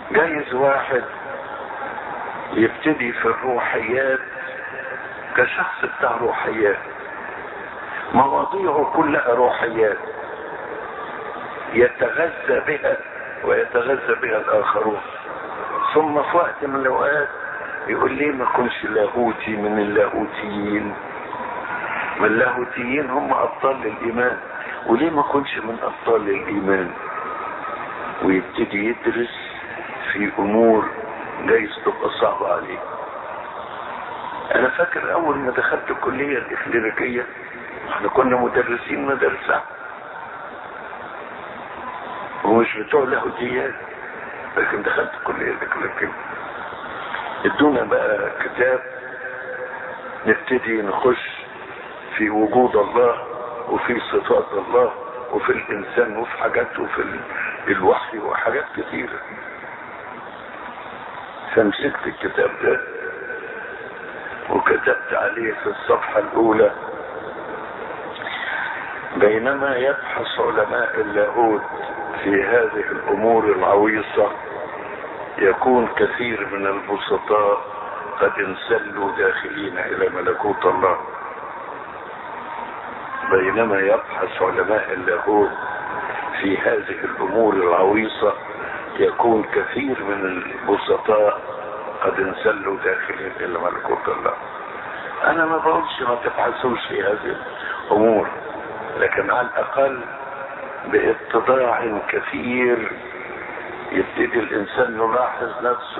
جايز واحد يبتدي في الروحيات كشخص بتاع روحيات مواضيعه كلها روحيات يتغذى بها ويتغذى بها الاخرون ثم في وقت من الاوقات يقول ليه ما كنش لاهوتي من اللاهوتيين من اللاهوتيين هم ابطال الايمان وليه ما كنش من ابطال الايمان ويبتدي يدرس في امور جايز تبقى صعبة عليه انا فاكر اول ما دخلت الكلية الاكليريكية احنا كنا مدرسين مدرسة ومش بتوع لاهوتيات لكن دخلت الكلية الاكليريكية ادونا بقى كتاب نبتدي نخش في وجود الله وفي صفات الله وفي الانسان وفي حاجات وفي الوحي وحاجات كثيره فمسكت الكتاب ده وكتبت عليه في الصفحة الأولى بينما يبحث علماء اللاهوت في هذه الأمور العويصة يكون كثير من البسطاء قد انسلوا داخلين إلى ملكوت الله بينما يبحث علماء اللاهوت في هذه الأمور العويصة يكون كثير من البسطاء قد انسلوا داخلين الى ملكوت الله انا ما بقولش ما تبحثوش في هذه الامور لكن على الاقل باتضاع كثير يبتدي الانسان يلاحظ نفسه